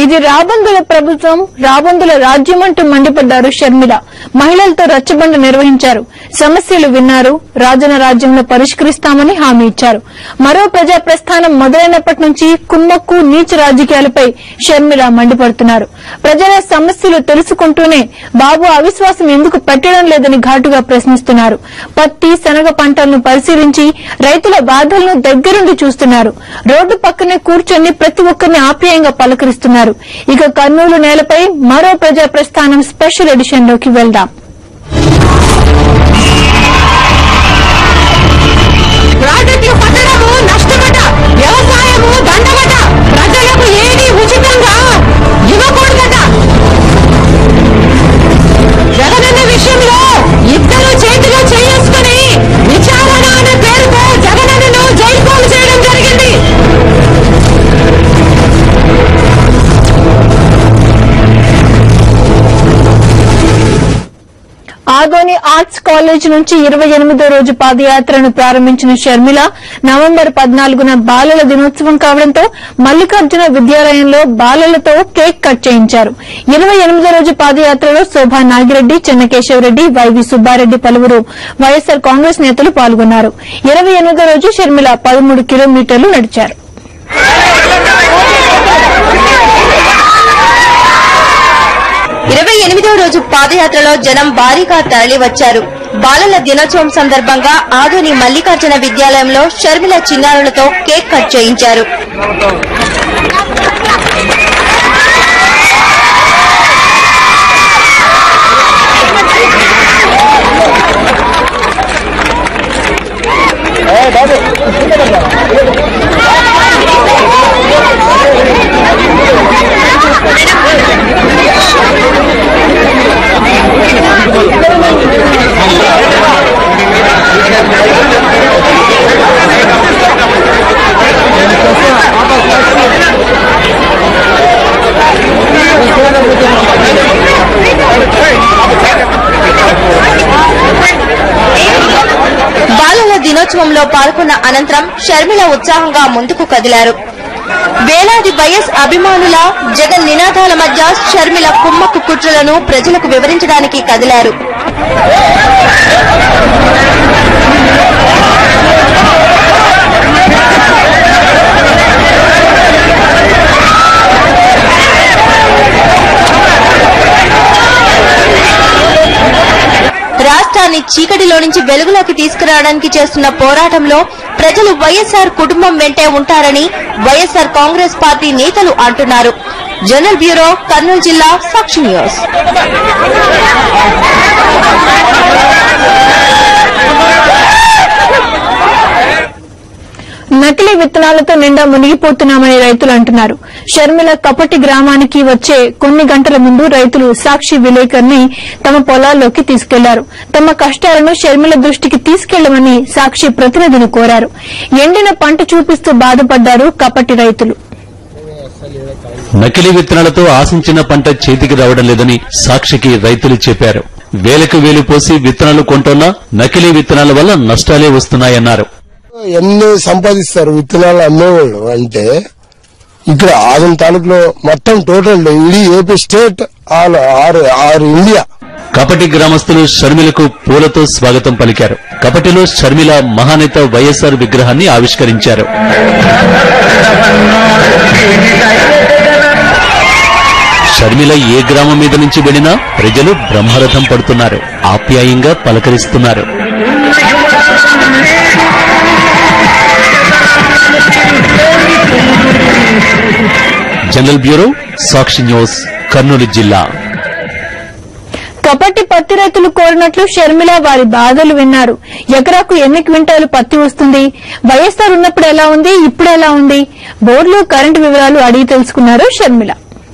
ఇది రాబందుల ప్రభుత్వం రాబందుల రాజ్యం అంటూ మండిపడ్డారు షర్మిల మహిళలతో రచ్చబండ నిర్వహించారు సమస్యలు విన్నారు రాజన రాజ్యంలో పరిష్కరిస్తామని హామీ ఇచ్చారు మరో ప్రజా ప్రస్థానం మొదలైనప్పటి నుంచి కుమ్మక్కు నీచ రాజకీయాలపై షర్మిల మండిపడుతున్నారు ప్రజల సమస్యలు తెలుసుకుంటూనే బాబు అవిశ్వాసం ఎందుకు పెట్టడం లేదని ఘాటుగా ప్రశ్నిస్తున్నారు పత్తి శనగ పంటలను పరిశీలించి రైతుల బాధలను దగ్గరుండి చూస్తున్నారు రోడ్డు పక్కనే కూర్చొని ప్రతి ఒక్కరిని ఆప్యాయంగా పలకరిస్తున్నారు ఇక కర్నూలు నేలపై మరో ప్రజా ప్రస్థానం స్పెషల్ ఎడిషన్ లోకి వెళ్దాం ప్రాజెక్టులు కట్టడము నష్టమట వ్యవసాయము దండమట ప్రజలకు ఏది ఉచితంగా ఇవ్వకూడదట జగనన్న విషయంలో ఇద్దరు చేతిలో చేసుకుని విచారణ అనే పేరుతో జగనన్నను జైలు పాలు చేయడం జరిగింది ఆదోని ఆర్ట్స్ కాలేజ్ నుంచి ఇరవై ఎనిమిదో రోజు పాదయాత్రను ప్రారంభించిన షర్మిల నవంబర్ పద్నాలుగున బాలల దినోత్సవం కావడంతో మల్లికార్జున విద్యాలయంలో బాలలతో కేక్ కట్ చేయించారు ఇరవై ఎనిమిదో రోజు పాదయాత్రలో శోభా నాగిరెడ్డి చెన్నకేశవరెడ్డి వైవి సుబ్బారెడ్డి పలువురు వైఎస్సార్ కాంగ్రెస్ నేతలు పాల్గొన్నారు ఇరవై ఎనిమిదో రోజు షర్మిల పదమూడు కిలోమీటర్లు నడిచారు ఇరవై ఎనిమిదో రోజు పాదయాత్రలో జనం భారీగా తరలివచ్చారు బాలల దినోత్సవం సందర్భంగా ఆధుని మల్లికార్జున విద్యాలయంలో షర్మిల చిన్నారులతో కేక్ కట్ చేయించారు బాలల దినోత్సవంలో పాల్గొన్న అనంతరం షర్మిల ఉత్సాహంగా ముందుకు కదిలారు వేలాది వైఎస్ అభిమానుల జగన్ నినాదాల మధ్య షర్మిల కుమ్మక్కు కుట్రలను ప్రజలకు వివరించడానికి కదిలారు రాష్ట్రాన్ని చీకటిలో నుంచి వెలుగులోకి తీసుకురావడానికి చేస్తున్న పోరాటంలో ప్రజలు వైఎస్ఆర్ కుటుంబం వెంటే ఉంటారని వైఎస్ఆర్ కాంగ్రెస్ పార్టీ నేతలు అంటున్నారు జనరల్ బ్యూరో కర్నూలు జిల్లా సాక్షి న్యూస్ నకిలీ విత్తనాలతో నిండా మునిగిపోతున్నామని రైతులు అంటున్నారు షర్మిల కపటి గ్రామానికి వచ్చే కొన్ని గంటల ముందు రైతులు సాక్షి విలేకర్ని తమ పొలాల్లోకి తీసుకెళ్లారు తమ కష్టాలను షర్మిల దృష్టికి తీసుకెళ్లమని సాక్షి ప్రతినిధిని కోరారు ఎండిన పంట చూపిస్తూ బాధపడ్డారు కపటి రైతులు నకిలీ విత్తనాలతో ఆశించిన పంట చేతికి రావడం లేదని సాక్షికి రైతులు చెప్పారు వేలకు వేలు పోసి విత్తనాలు కొంటున్నా నకిలీ విత్తనాల వల్ల నష్టాలే వస్తున్నాయన్నారు ఎన్ని సంపాదిస్తారు విత్తనాలు అమ్మేవాళ్ళు అంటే ఇక్కడ ఆదం తాలూకులో మొత్తం టోటల్ ఇడీ ఏపీ స్టేట్ ఆల్ ఆరు ఆరు ఇండియా కపటి గ్రామస్తులు షర్మిలకు పూలతో స్వాగతం పలికారు కపటిలో షర్మిల మహానేత వైఎస్ఆర్ విగ్రహాన్ని ఆవిష్కరించారు షర్మిల ఏ గ్రామం మీద నుంచి వెళ్లినా ప్రజలు బ్రహ్మరథం పడుతున్నారు ఆప్యాయంగా పలకరిస్తున్నారు general bureau Sakshi news Kurnool జిల్లా కపటి పత్తి రైతులు కోరినట్లు షర్మిల వారి బాధలు విన్నారు ఎకరాకు ఎన్ని క్వింటాలు పత్తి వస్తుంది వైఎస్ఆర్ ఉన్నప్పుడు ఎలా ఉంది ఇప్పుడు ఎలా ఉంది బోర్డులో కరెంటు వివరాలు అడిగి తెలుసుకున్నారు షర్మిల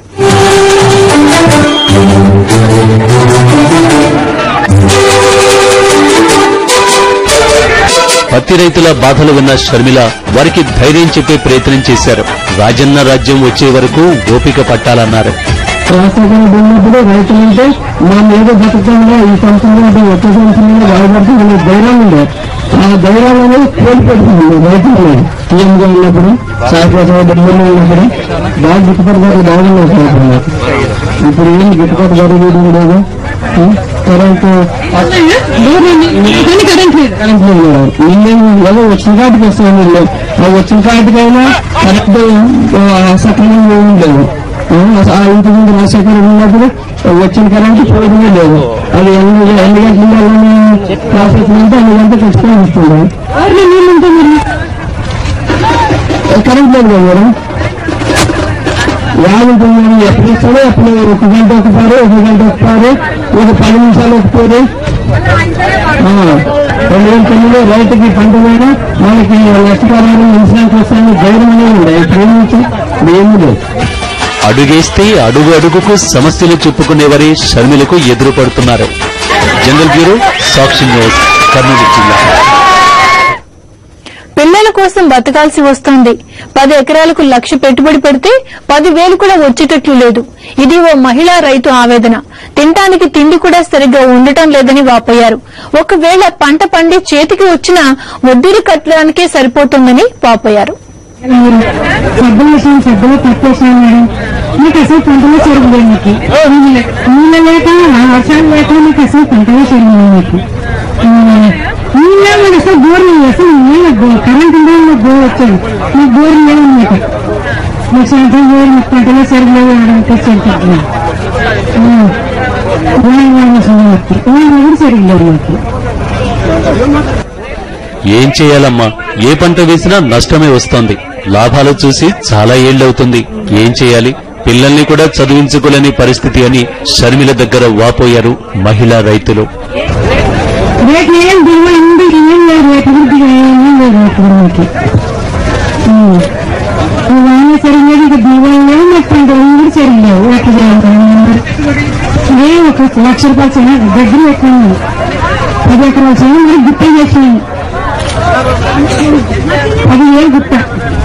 పత్తి రైతుల బాధలు విన్న షర్మిల వారికి ధైర్యం చెప్పే ప్రయత్నం చేశారు రాజన్న రాజ్యం వచ్చే వరకు ఓపిక పట్టాలన్నారు రాష్ట్రంలో ఉన్నప్పుడు రైతులంటే మా మీద బతుకంగా ఈ సంవత్సరంలో వచ్చే సంవత్సరంలో బాగుపడుతూ వాళ్ళకి ధైర్యం ఉండే ఆ ధైర్యాలను కోల్పెడుతుంది రైతులు టీఎంగా ఉన్నప్పుడు సాయప్రసాద ఢిల్లీలో ఉన్నప్పుడు బాగా గిట్టుబాటు ధర బాగుంది ఇప్పుడు ఏం గిట్టుబాటు ధర లేదు లేదు ఉం? కరెంటు కరెంట్ లేదు కరెంట్ లేదు మేడం నిన్నేం ఏదో వచ్చిన కాటికి వస్తాను వీళ్ళు ఆ వచ్చిన కాటికైనా కరెంట్ సక్రమంగా ఉండలేదు ఆ ఇంటి ముందు రాజశేఖరం ఉన్నప్పుడు వచ్చిన కరెంట్ పోయడమే లేదు అది ఎన్ని ఎన్ని గంటల ట్రాఫిక్ ఉంటే అన్ని గంటలు ఖచ్చితంగా వస్తుంది నీళ్ళు ఉంటే మరి కరెంట్ లేదు కదా మేడం యాభై ఎప్పుడు ఇస్తాడో ఎప్పుడు ఒక గంట ఒకసారి ఒక గంట ఒకసారి ఒక పది నిమిషాలు ఒకసారి రెండు వేల తొమ్మిదిలో రైతుకి పంట మీద మనకి నష్టపరాలు ఇన్సూరెన్స్ వస్తాయని ధైర్యం అనేది ఉంది ఇప్పుడు నుంచి ఏమీ లేదు అడుగేస్తే అడుగు అడుగుకు సమస్యలు చెప్పుకునేవారే షర్మిలకు ఎదురు పడుతున్నారు general bureau Sakshi news Kurnool జిల్లా పిల్లల కోసం బతకాల్సి వస్తోంది పది ఎకరాలకు లక్ష పెట్టుబడి పెడితే పది వేలు కూడా వచ్చేటట్లు లేదు ఇది ఓ మహిళా రైతు ఆవేదన తినటానికి తిండి కూడా సరిగ్గా ఉండటం లేదని వాపోయారు ఒకవేళ పంట పండి చేతికి వచ్చినా వడ్డీలు కట్టడానికే సరిపోతుందని వాపోయారు సబ్బులు వేసాను సబ్బులు పట్టేసాను మేడం మీకు అసలు పంటలో సరిపోలేదు మీకు నీళ్ళ లేక వర్షాలు లేక మీకు అసలు పంటలో సరిపోలేదు మీకు నీళ్ళ మీకు అసలు బోర్ లేదు అసలు నీళ్ళ బోర్ కరెంట్ ఉండే మీకు బోర్ వచ్చేది మీకు బోర్ లేదు మీకు మీకు సాయంత్రం బోర్ మీకు పంటలో సరిపోలేదు అనడానికి సరిపోతుంది కూడా సరిగ్లేదు మీకు ఏం చేయాలమ్మా ఏ పంట వేసినా నష్టమే వస్తోంది లాభాలు చూసి చాలా ఏళ్లవుతుంది ఏం చేయాలి పిల్లల్ని కూడా చదివించుకోలేని పరిస్థితి అని షర్మిల దగ్గర వాపోయారు మహిళా రైతులు రేపు ఏం దిగుబడి ఉంది ఏం లేదు రేపు వృద్ధిగా ఏం లేదు రేపు మనకి వాన సరిగ్లేదు ఇక దిగుబడి లేదు మాకు పంటలు కూడా సరిగ్లేవు ఎట్లా ఏ ఒక లక్ష రూపాయలు చిన్న దగ్గర ఎక్కువ పది ఎకరాలు చిన్న మరి గుట్ట చేసినాయి అది ఏ గుట్ట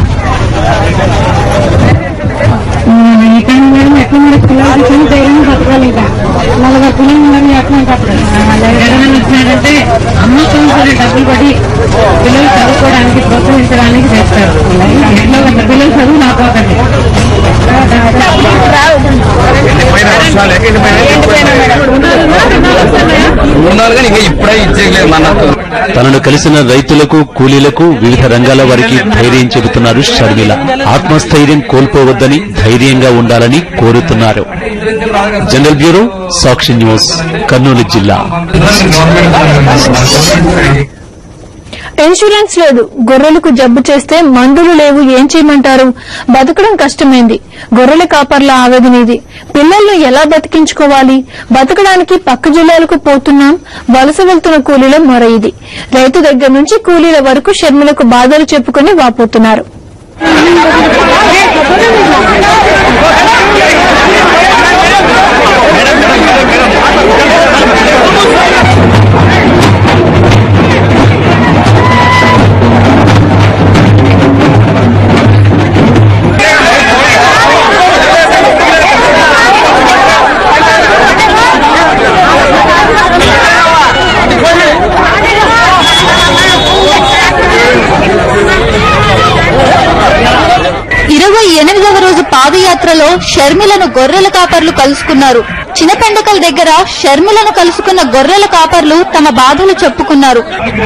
ఇక్కడ మేడం ఎట్లా మరి పిల్లలకి చిన్న ధైర్యం బతకాలి ఇక నలుగురు పిల్లలు ఉన్నారు ఎట్లా జగన్ వచ్చినాడంటే అమ్మ సంవత్సరాలు డబ్బులు పడి పిల్లలు చదువుకోవడానికి ప్రోత్సహించడానికి చేస్తారు ఎట్లా ఒక పిల్లలు చదువు రాకపోకండి ఉన్నారు కానీ ఇంకా ఇప్పుడే ఇచ్చేయలేదు మనకు తనను కలిసిన రైతులకు కూలీలకు వివిధ రంగాల వారికి ధైర్యం చెబుతున్నారు షర్మిల ఆత్మస్థైర్యం కోల్పోవద్దని ధైర్యంగా ఉండాలని కోరుతున్నారు general bureau Sakshi news Kurnool జిల్లా ఇన్సూరెన్స్ లేదు గొర్రెలకు జబ్బు చేస్తే మందులు లేవు ఏం చేయమంటారు బతకడం కష్టమైంది గొర్రెల కాపర్ల ఆవేదన ఇది పిల్లలను ఎలా బతికించుకోవాలి బతకడానికి పక్క జిల్లాలకు పోతున్నాం వలస వెళ్తున్న కూలీల మరో ఇది రైతు దగ్గర నుంచి కూలీల వరకు షర్మిలకు బాధలు చెప్పుకుని వాపోతున్నారు ఇరవై ఎనిమిదవ రోజు పాదయాత్రలో షర్మిలను గొర్రెల కాపర్లు కలుసుకున్నారు చినపెండకల దగ్గర షర్మిలను కలుసుకున్న గొర్రెల కాపర్లు తమ బాధలు చెప్పుకున్నారు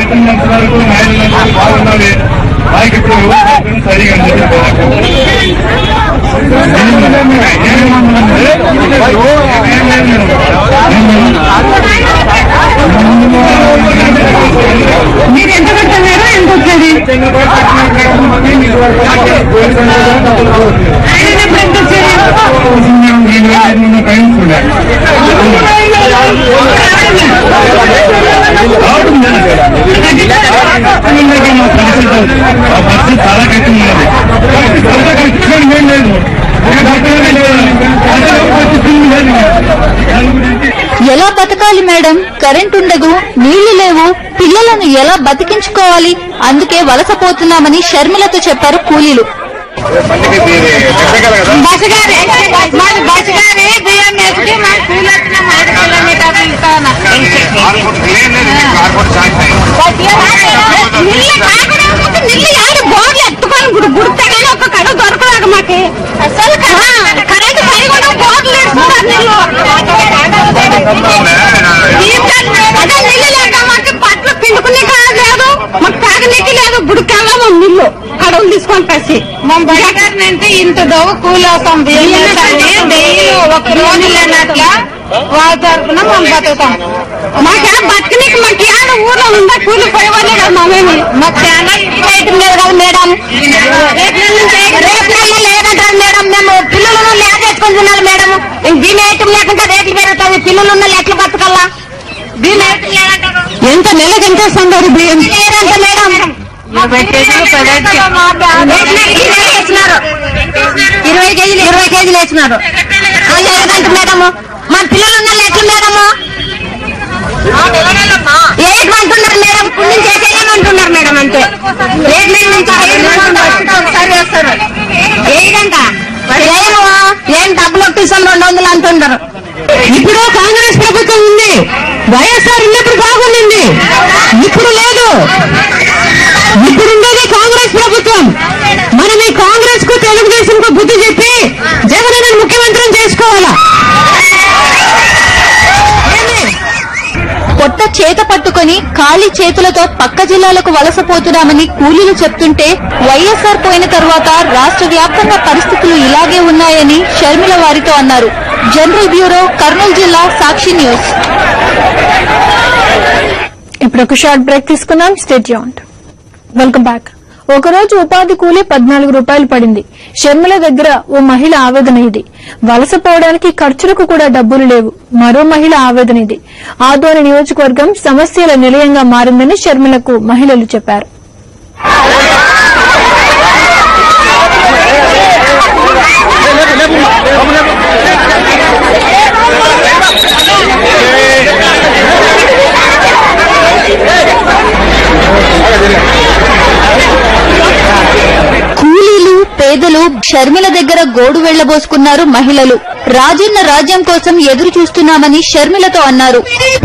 మీరు ఎంత కడుతున్నారో ఎంత వచ్చేది ఆయన ఎప్పుడు ఎంత చాలా కష్టం ఎలా బతకాలి మేడం కరెంట్ ఉండదు నీళ్లు లేవు పిల్లలను ఎలా బతికించుకోవాలి అందుకే వలసపోతున్నామని షర్మిలతో చెప్పారు కూలీలు బస్ గారి మాది బస్ గారి బియ్యం వేసుకుని మా స్కూల్ వచ్చిన మాట కిలోమీటర్లు ఇస్తాను నీళ్ళు తాగడానికి నీళ్ళు యాడ బోర్లు ఎత్తుకొని గుడి గుడితేగానే ఒక కడ దొరకలేదు మాకు అసలు కరెంట్ పైగా బోర్లు ఎడుతున్నారు నీళ్ళు అదే నీళ్ళు లేక మాకు బట్టలు పిండుకునే లేదు మాకు తాగనీకి లేదు గుడికెళ్ళాము నీళ్ళు కడవలు తీసుకొని పసి మా బయటగారిని అంటే ఇంత దవ్వ కూలవుతాం డైలీ ఒక రోజు లేనట్ల వాళ్ళ తరఫున మనం బతుకుతాం మాకేనా బతికనీకి మాకు ఏడ ఊర్లో ఉందా కూలి పోయేవాళ్ళే కదా మామేమి మాకు చాలా రేటు లేదు కదా మేడం రేపు నెల లేదంటారు మేడం మేము పిల్లలను లేదేసుకొని తినాలి మేడం దీని ఐటమ్ లేకుండా రేట్లు పెరుగుతాయి పిల్లలు ఉన్న ఎట్లా బతకల్లా దీని ఐటమ్ లేదంటారు ఎంత నెలకు ఎంత వస్తుంది బియ్యం లేదంట మేడం వేసినారు ఇరవై కేజీలు ఇరవై కేజీలు వేసినారు లేదంట మేడము మా పిల్లలు ఉన్న ఎట్లా మేడము ఏమంటున్నారు మేడం పుణ్యం చేసేయమంటున్నారు మేడం అంతే రేట్ ఒకసారి వేస్తారు ఏదంట ఏమో ఏం డబ్బులు ఒప్పిస్తాం రెండు వందలు అంటున్నారు ఇప్పుడు కాంగ్రెస్ ప్రభుత్వం ఉంది వైఎస్ఆర్ ఉన్నప్పుడు బాగుండింది ఇప్పుడు లేదు ఇప్పుడుండేది కాంగ్రెస్ ప్రభుత్వం మనం ఈ కాంగ్రెస్ కు తెలుగుదేశం కు బుద్ధి చెప్పి జగన్ ముఖ్యమంత్రిని చేసుకోవాలా పొట్ట చేత పట్టుకొని ఖాళీ చేతులతో పక్క జిల్లాలకు వలసపోతున్నామని కూలీలు చెప్తుంటే వైఎస్ఆర్ పోయిన తర్వాత రాష్ట్ర వ్యాప్తంగా పరిస్థితులు ఇలాగే ఉన్నాయని షర్మిల వారితో అన్నారు జనరల్ బ్యూరో కర్నూలు జిల్లా సాక్షి న్యూస్ ఇప్పుడు ఒక షార్ట్ బ్రేక్ తీసుకుందాం స్టేట్ యూన్ వెల్కమ్ బ్యాక్ ఒక రోజు ఉపాధి కూలీ పద్నాలుగు రూపాయలు పడింది షర్మిల దగ్గర ఓ మహిళ ఆవేదన ఇది వలసపోవడానికి ఖర్చులకు కూడా డబ్బులు లేవు మరో మహిళ ఆవేదన ఇది ఆదోని నియోజకవర్గం సమస్యల నిలయంగా మారిందని షర్మిలకు మహిళలు చెప్పారు కూలీలు పేదలు షర్మిల దగ్గర గోడు వెళ్లబోసుకున్నారు మహిళలు రాజన్న రాజ్యం కోసం ఎదురు చూస్తున్నామని షర్మిలతో అన్నారు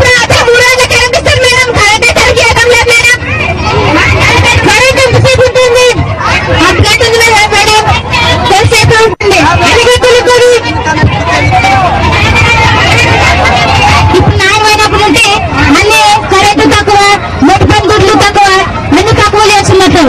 ఇప్పుడు నాయమైనప్పుడు ఉంటే మళ్ళీ కరెంటు తక్కువ మొట్టు పని గుడ్లు తక్కువ మళ్ళీ తక్కువ చేస్తున్నట్టు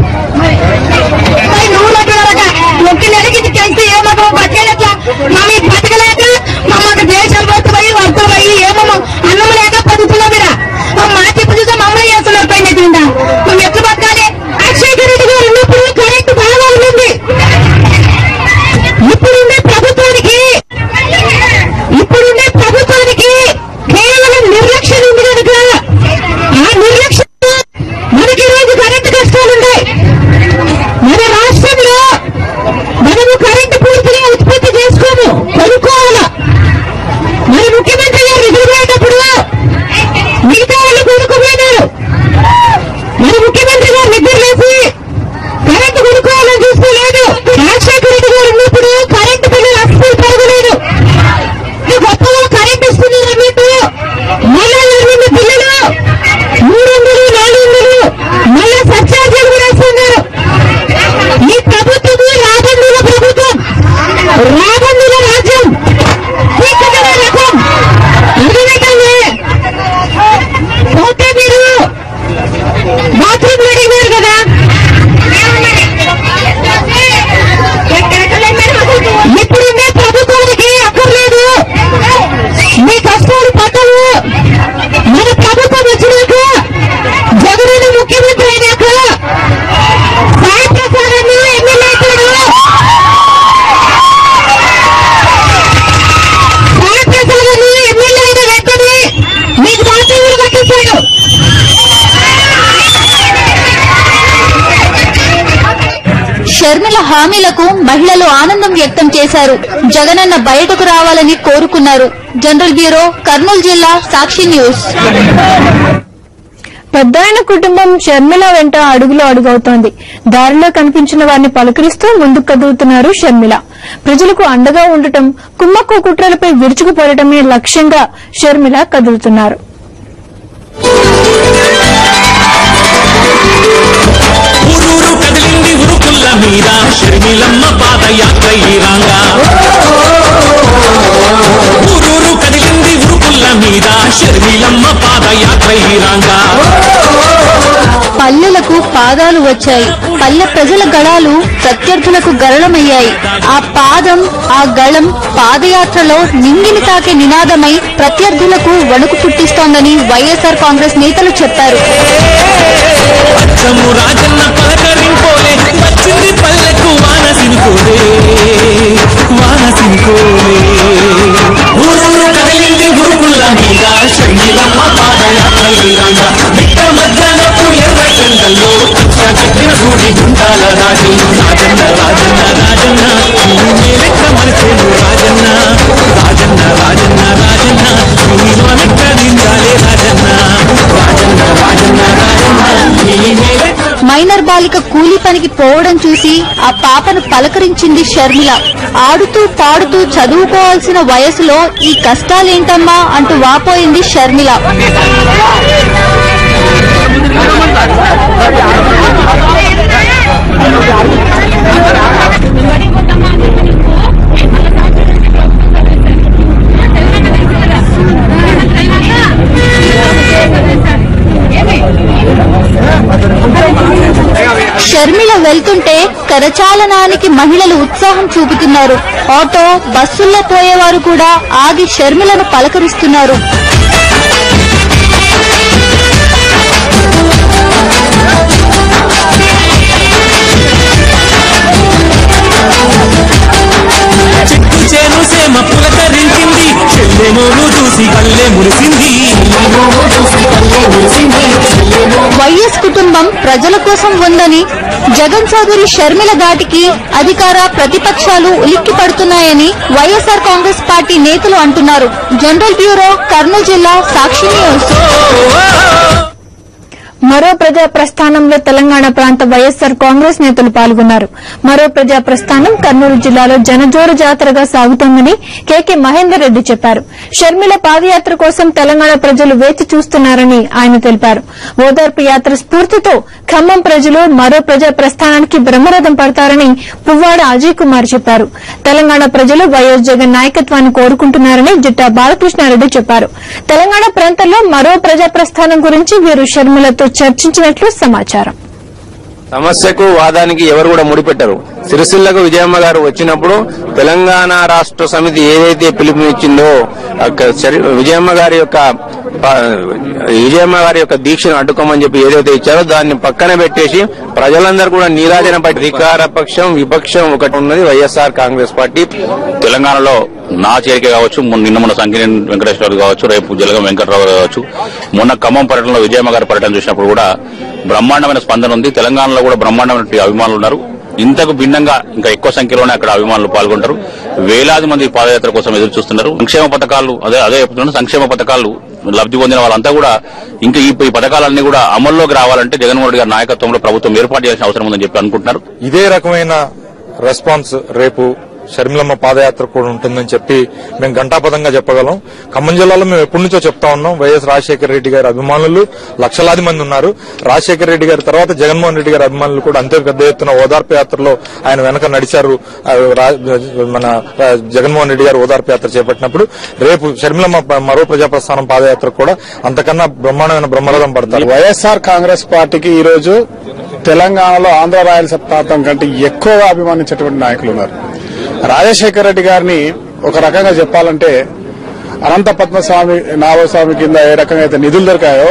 నువ్వు అంటున్నారట ఒక్క నెలకి ఇది తెలిసి ఏమో బతకలేక మమ్మీ బతకలేక మమ్మల్ని దేశాలు పోయి వర్త పోయి ఏమో అన్నం లేక బతుకుతున్నాం ఇక్కడ మా చెప్పు చూసా మమ్మల్ని చేస్తున్నారు పైన తిందా మేము ఎట్లా బతకాలి అక్షయ్ రెడ్డి గారు ఉన్నప్పుడు కరెంటు బాగా ఉంది ఇప్పుడుండే ప్రభుత్వానికి ఇప్పుడుండే ప్రభుత్వానికి కేవలం నిర్లక్ష్యం ఉంది కనుక ఆ నిర్లక్ష్యం మనకి రోజు కరెంటు కష్టాలున్నాయి మన రాష్ట్రంలో మనము కరెంటు పూర్తిగా ఉత్పత్తి చేసుకోము కొనుక్కోవాలా మన ముఖ్యమంత్రి గారు ఎదురుపోయేటప్పుడు మిగతా వాళ్ళు కొనుక్కోపోయినారు మన ముఖ్యమంత్రి గారు నిద్రలేసి కరెంటు కొనుక్కోవాలని చూసుకోలేదు రాజశేఖర రెడ్డి గారు ఉన్నప్పుడు కరెంటు బిల్లు అస్సలు పెరగలేదు ఈ గొప్పగా కరెంట్ ఇస్తున్నారు అన్నట్టు మళ్ళా రెండు బిల్లులు మూడు వందలు నాలుగు వందలు మళ్ళా సబ్చార్జీలు కూడా ఇస్తున్నారు ఈ ప్రభుత్వం రాబందుల ప్రభుత్వం రాబందుల రాజ్యం పీకదల రకం అర్థమైందండి పోతే మీరు బాత్రూమ్ అడిగినారు కదా ఇప్పుడుండే ప్రభుత్వానికి అక్కర్లేదు మీ కష్టాలు పట్టవు మన ప్రభుత్వం వచ్చినాక జగన్ ముఖ్యమంత్రి అయినాక సాయి ప్రసాద్ అన్న ఎమ్మెల్యే అవుతాడు సాయి ప్రసాద్ అన్న ఎమ్మెల్యే అయిన వెంటనే మీకు బాధ్యతలు కట్టిస్తాడు షర్మిల హామీలకు మహిళలు ఆనందం వ్యక్తం చేశారు జగనన్న బయటకు రావాలని కోరుకున్నారు జనరల్ బ్యూరో కర్నూలు జిల్లా సాక్షి న్యూస్ పెద్దాయన కుటుంబం షర్మిల వెంట అడుగులో అడుగవుతోంది దారిలో కనిపించిన వారిని పలకరిస్తూ ముందుకు కదులుతున్నారు షర్మిల ప్రజలకు అండగా ఉండటం కుమ్మక్కు కుట్రలపై విరుచుకుపడటమే లక్ష్యంగా షర్మిల కదులుతున్నారు మీద షర్మిలమ్మ పాదయాత్ర ఈ రంగా ఊరూరు కదిలింది ఉరుకుల్ల మీద షర్మిలమ్మ పాదయాత్ర ఈ రంగా పల్లెలకు పాదాలు వచ్చాయి పల్లె ప్రజల గళాలు ప్రత్యర్థులకు గరళమయ్యాయి ఆ పాదం ఆ గళం పాదయాత్రలో నింగిని తాకే నినాదమై ప్రత్యర్థులకు వణుకు పుట్టిస్తోందని వైఎస్ఆర్ కాంగ్రెస్ నేతలు చెప్పారు అచ్చము రాజన్న పలకరింపోలే వచ్చింది పల్లెకు వాన సినుకోలే వాన సినుకోలే ఊరూరు కదిలింది ఉరుకుల్ల మీద షర్మిలమ్మ పాదయాత్ర ఈ రంగా మిట్ట మధ్యాహ్నపు ఎర్ర చెండల్లో కట్టిన సూటి గుండాల రాజు రాజన్న రాజన్న రాజన్న నీ లెక్క మనసేను రాజన్న రాజన్న రాజన్న రాజన్న నీలో లెక్క నిందాలే రాజన్న రాజన్న రాజన్న రాజన్న నీ లెక్క మైనర్ బాలిక కూలీ పనికి పోవడం చూసి ఆ పాపను పలకరించింది షర్మిల ఆడుతూ పాడుతూ చదువుకోవాల్సిన వయసులో ఈ కష్టాలేంటమ్మా అంటూ వాపోయింది షర్మిల షర్మిల వెళ్తుంటే కరచాలనానికి మహిళలు ఉత్సాహం చూపుతున్నారు ఆటో బస్సుల్లో పోయేవారు కూడా ఆగి షర్మిలను పలకరిస్తున్నారు చెట్టు చేను సేమ పులకరించింది చెల్లెమోను చూసి కల్లే మురిసింది వైఎస్ కుటుంబం ప్రజల కోసం ఉందని జగన్ చౌదరి షర్మిల ధాటికి అధికార ప్రతిపక్షాలు ఉలిక్కి పడుతున్నాయని వైఎస్ఆర్ కాంగ్రెస్ పార్టీ నేతలు అంటున్నారు జనరల్ బ్యూరో కర్నూలు జిల్లా సాక్షి న్యూస్ మరో ప్రజా ప్రస్థానంలో తెలంగాణ ప్రాంత వైఎస్సార్ కాంగ్రెస్ నేతలు పాల్గొన్నారు మరో ప్రజా ప్రస్థానం కర్నూలు జిల్లాలో జనజోరు జాతరగా సాగుతోందని కేకే మహేందర్ రెడ్డి చెప్పారు షర్మిల పాదయాత్ర కోసం తెలంగాణ ప్రజలు వేచి చూస్తున్నారని ఆయన తెలిపారు ఓదార్పు యాత్ర స్ఫూర్తితో ఖమ్మం ప్రజలు మరో ప్రజా ప్రస్థానానికి బ్రహ్మరథం పడతారని పువ్వాడ అజయ్ కుమార్ చెప్పారు తెలంగాణ ప్రజలు వైఎస్ జగన్ నాయకత్వాన్ని కోరుకుంటున్నారని జిట్టా బాలకృష్ణారెడ్డి చెప్పారు తెలంగాణ ప్రాంతంలో మరో ప్రజా ప్రస్థానం గురించి వీరు షర్మిలతో చర్చించినట్లు సమాచారం సమస్యకు వాదానికి ఎవరు కూడా ముడిపెట్టరు సిరిసిల్లకు విజయమ్మ గారు వచ్చినప్పుడు తెలంగాణ రాష్ట్ర సమితి ఏదైతే పిలుపునిచ్చిందో అక్క చరి- విజయమ్మ గారి యొక్క ప- విజయమ్మ గారి యొక్క దీక్షను అడ్డుకోమని చెప్పి ఏదైతే ఇచ్చారో దాన్ని పక్కన పెట్టేసి ప్రజలందరూ కూడా నీరాజన పట్టి అధికార పక్షం విపక్షం ఒకటి ఉన్నది వైఎస్ఆర్ కాంగ్రెస్ పార్టీ తెలంగాణలో నా చేరిక కావచ్చు మొన్న- నిన్న మొన్న సంకినేని వెంకటేశ్వర కావచ్చు రేపు జలగం వెంకటరావు గారు కావచ్చు మొన్న ఖమ్మం పర్యటనలో విజయమ్మ గారి పర్యటన చూసినప్పుడు కూడా బ్రహ్మాండమైన స్పందన ఉంది తెలంగాణలో కూడా బ్రహ్మాండమైన అభిమానులు ఉన్నారు ఇంతకు భిన్నంగా ఇంకా ఎక్కువ సంఖ్యలోనే అక్కడ అభిమానులు పాల్గొంటారు వేలాది మంది పాదయాత్ర కోసం ఎదురు చూస్తున్నారు సంక్షేమ పథకాలు అదే అదే చెప్తున్నాను సంక్షేమ పథకాలు లబ్ధి పొందిన వాళ్ళంతా కూడా ఇంకా ఈ ఈ పథకాలన్నీ కూడా అమల్లోకి రావాలంటే జగన్మోహన్ రెడ్డి గారి నాయకత్వంలో ప్రభుత్వం ఏర్పాటు చేయాల్సిన అవసరం ఉందని చెప్పి అనుకుంటున్నారు ఇదే రకమైన రెస్పాన్స్ రేపు షర్మిలమ్మ పాదయాత్ర కూడా ఉంటుందని చెప్పి మేము ఘంటాపదంగా చెప్పగలం ఖమ్మం జిల్లాలో మేము ఎప్పటి నుంచో చెప్తా ఉన్నాం వైఎస్ రాజశేఖర రెడ్డి గారి అభిమానులు లక్షలాది మంది ఉన్నారు రాజశేఖర రెడ్డి గారి తర్వాత జగన్మోహన్ రెడ్డి గారి అభిమానులు కూడా అంతే పెద్ద ఎత్తున ఓదార్పు యాత్రలో ఆయన వెనక నడిచారు ఆ, రా- మన ఆ, జగన్మోహన్ రెడ్డి గారు ఓదార్పు యాత్ర చేపట్టినప్పుడు రేపు షర్మిలమ్మ ప- మరో ప్రజాప్రస్థానం పాదయాత్ర కూడా అంతకన్నా బ్రహ్మాండమైన బ్రహ్మరథం పడతారు వైఎస్ఆర్ కాంగ్రెస్ పార్టీకి ఈ రోజు తెలంగాణలో ఆంధ్ర రాయలసీమ ప్రాంతం కంటే ఎక్కువగా అభిమానించేటువంటి నాయకులు ఉన్నారు రాజశేఖర రెడ్డి గారిని ఒక రకంగా చెప్పాలంటే అనంత పద్మస్వామి నాగస్వామి కింద ఏ రకంగా అయితే నిధులు దొరికాయో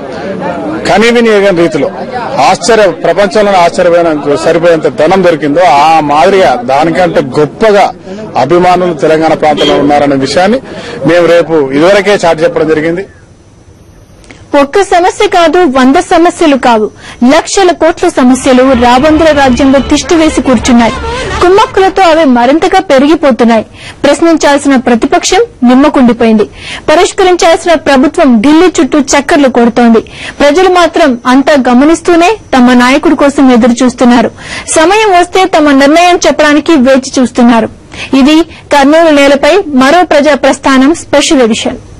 కనీవిని ఎగని రీతిలో ఆశ్చర్య ప్రపంచంలోనే ఆశ్చర్యమైన సరిపోయేంత ధనం దొరికిందో ఆ మాదిరిగా దానికంటే గొప్పగా అభిమానులు తెలంగాణ ప్రాంతంలో ఉన్నారనే విషయాన్ని మేము రేపు ఇదివరకే చాటి చెప్పడం జరిగింది ఒక్క సమస్య కాదు వంద సమస్యలు కావు లక్షల కోట్ల సమస్యలు రాబందుల రాజ్యంలో తిష్టివేసి కూర్చున్నాయి కుమ్మక్కులతో అవి మరింతగా పెరిగిపోతున్నాయి ప్రశ్నించాల్సిన ప్రతిపక్షం నిమ్మకుండిపోయింది పరిష్కరించాల్సిన ప్రభుత్వం ఢిల్లీ చుట్టూ చక్కర్లు కొడుతోంది ప్రజలు మాత్రం అంతా గమనిస్తూనే తమ నాయకుడి కోసం ఎదురు చూస్తున్నారు సమయం వస్తే తమ నిర్ణయం చెప్పడానికి వేచి చూస్తున్నారు ఇది కర్నూలు నేలపై మరో ప్రజా ప్రస్థానం స్పెషల్ ఎడిషన్